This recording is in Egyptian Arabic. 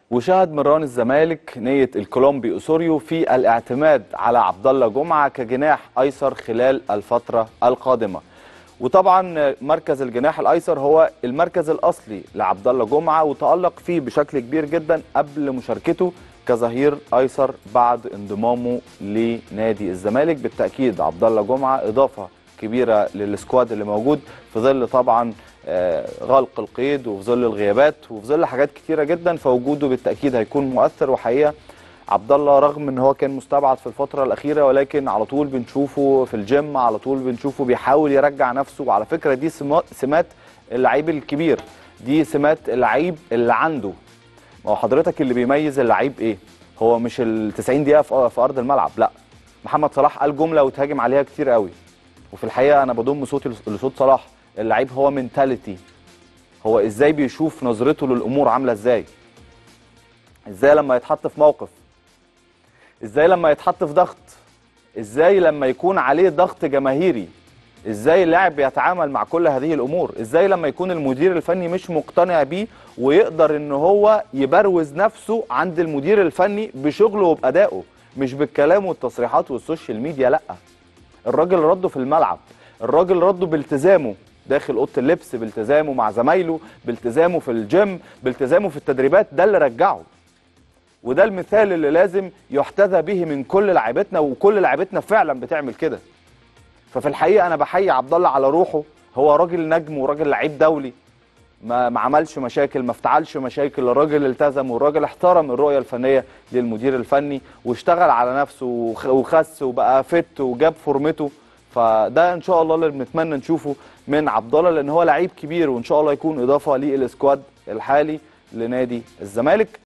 وشهد مران الزمالك نية الكولومبي أوسوريو في الاعتماد على عبد الله جمعة كجناح أيسر خلال الفترة القادمة وطبعا مركز الجناح الأيسر هو المركز الأصلي لعبد الله جمعة وتألق فيه بشكل كبير جدا قبل مشاركته كظهير أيسر بعد انضمامه لنادي الزمالك بالتأكيد عبد الله جمعة إضافة كبيرة للسكواد اللي موجود في ظل طبعا آه، غلق القيد وفي ظل الغيابات وفي ظل حاجات كتيره جدا فوجوده بالتاكيد هيكون مؤثر وحقيقه عبد الله رغم ان هو كان مستبعد في الفتره الاخيره ولكن على طول بنشوفه في الجيم على طول بنشوفه بيحاول يرجع نفسه وعلى فكره دي سما- سمات اللعيب الكبير دي سمات اللعيب اللي عنده ما هو حضرتك اللي بيميز اللعيب ايه هو مش ال 90 دقيقه في في ارض الملعب لا محمد صلاح قال جمله وتهاجم عليها كتير قوي وفي الحقيقه انا بضم صوتي لصوت صلاح اللعيب هو منتاليتي هو ازاي بيشوف نظرته للامور عامله ازاي ازاي لما يتحط في موقف ازاي لما يتحط في ضغط ازاي لما يكون عليه ضغط جماهيري ازاي اللاعب بيتعامل مع كل هذه الامور ازاي لما يكون المدير الفني مش مقتنع بيه ويقدر ان هو يبروز نفسه عند المدير الفني بشغله وبادائه مش بالكلام والتصريحات والسوشيال ميديا لا الراجل رده في الملعب الراجل رده بالتزامه داخل اوضه اللبس بالتزامه مع زمايله بالتزامه في الجيم بالتزامه في التدريبات ده اللي رجعه وده المثال اللي لازم يحتذى به من كل لاعبتنا وكل لاعبتنا فعلا بتعمل كده ففي الحقيقه انا بحيي عبد الله على روحه هو راجل نجم وراجل لعيب دولي ما ما عملش مشاكل ما افتعلش مشاكل الراجل التزم والراجل احترم الرؤيه الفنيه للمدير الفني واشتغل على نفسه وخ- وخس وبقى فت وجاب فورمته فده ان شاء الله اللي بنتمنى نشوفه من عبد الله لان هو لعيب كبير وان شاء الله يكون اضافه للسكواد الحالي لنادي الزمالك